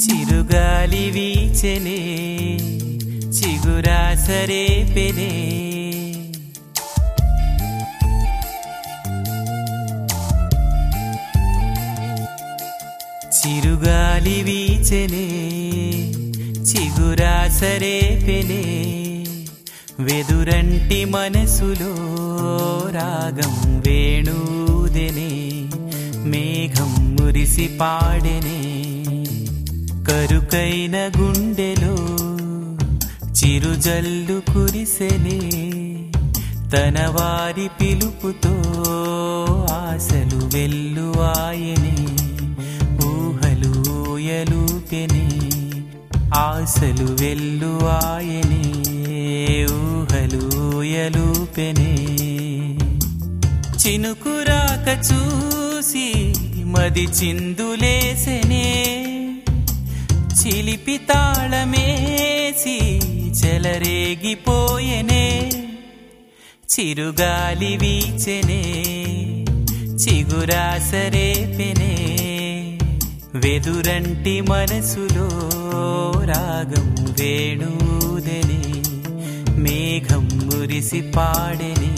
చిరుగాలి వీచెనే చిగురాసరే పెనే చిరుగాలి వీచెనే చిగురాసరే పెనే వెదురంటి మనసులో రాగం వేణూదెనే మేఘం మురిసి పాడెనే కరుకైన గుండెలో చిరుజల్లు కురిసెనే తన వారి పిలుపుతో ఆశలు వెల్లు ఆయనే ఊహలు ఊయలూపెనే ఆశలు వెల్లు ఆయనే ఊహలు ఊయలూపెనే చినుకురాక చూసి మది చిందులేసెనే చిలిపి తాళమేసి చెలరేగిపోయెనే చిరుగాలి వీచెనే చిగురాసరేపెనే వెదురంటి మనసులో రాగం వేణూదెనే మేఘం మురిసి పాడెనే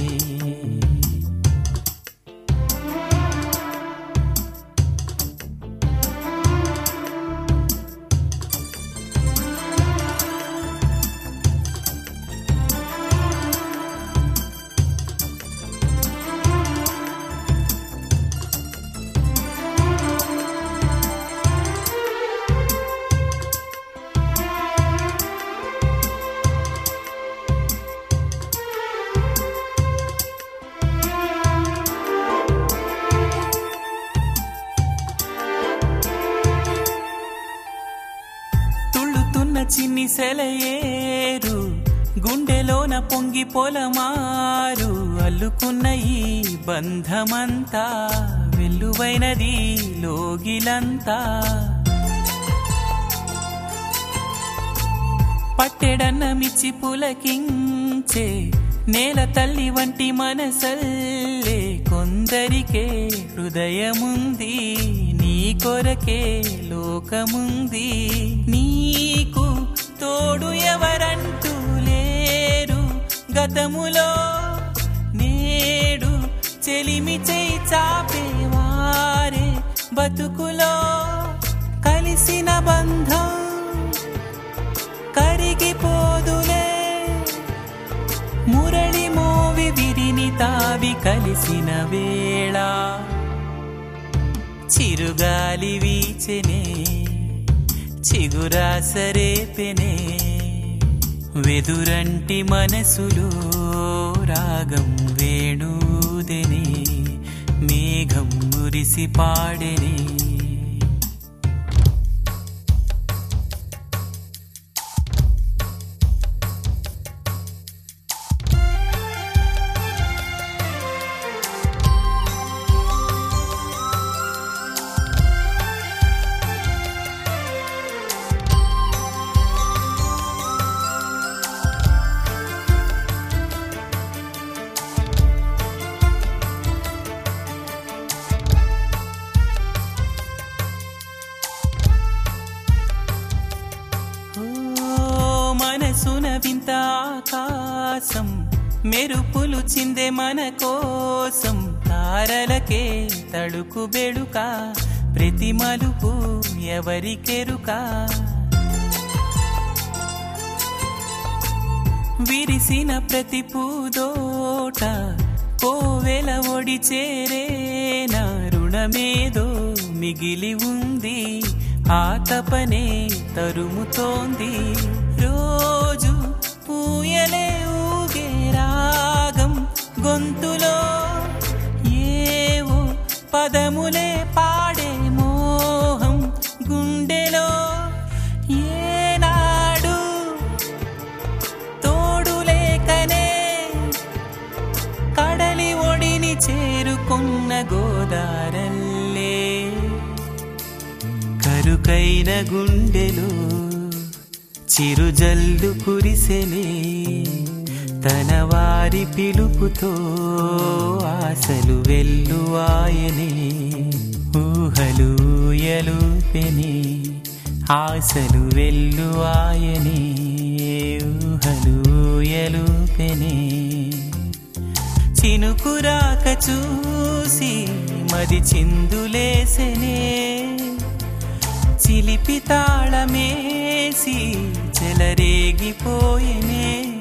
తుళ్ళుతున్న చిన్ని సెలయేరు గుండెలోన పొంగి పొలమారు అల్లుకున్న ఈ బంధమంతా వెల్లువైనది లోగిలంతా పట్టెడన్న మిచ్చి పులకించే నేల తల్లి వంటి మనసల్లే కొందరికే హృదయముంది నీ కొరకే లోకముంది నీకు తోడు ఎవరంటూ లేరు గతములో నేడు చెలిమి చేయి చాపేవారే బతుకులో కలిసిన బంధం కరిగిపోదులే మురళి మోవి విరిని తావి కలిసిన వేళ చిరుగాలి వీచెనే చిగురాసరేపెనే వెదురంటి మనసులో రాగం వేణూదెనే మేఘం మురిసి పాడెనే ఓ మనసున వింత ఆకాశం మెరుపులు చిందే మన కోసం తారలకే తడుకు బెడుక ప్రతి మలుపు ఎవరికెరుక విరిసిన ప్రతి పూదోట కోవెల ఒడి చేరేనా రుణమేదో మిగిలి ఉంది ఆ తపనే తరుముతోంది రోజు పూయలే ఊగే రాగం గొంతులో ఏవో పదములే పాడే మోహం గుండెలో ఏనాడు తోడు లేకనే కడలి ఒడిని చేరుకున్న గోదారల్లే కరుకైన గుండెలో చిరుజల్లు కురిసెనే తన వారి పిలుపుతో ఆశలు వెల్లు ఆయనే ఊహలు ఎలుపెనే ఆశలు వెల్లు ఆయనే ఊహలు ఎలుపెనే చినుకురాక చూసి మది చిందులేసెనే చిలిపి తాళమేసి చెలరేగిపోయెనే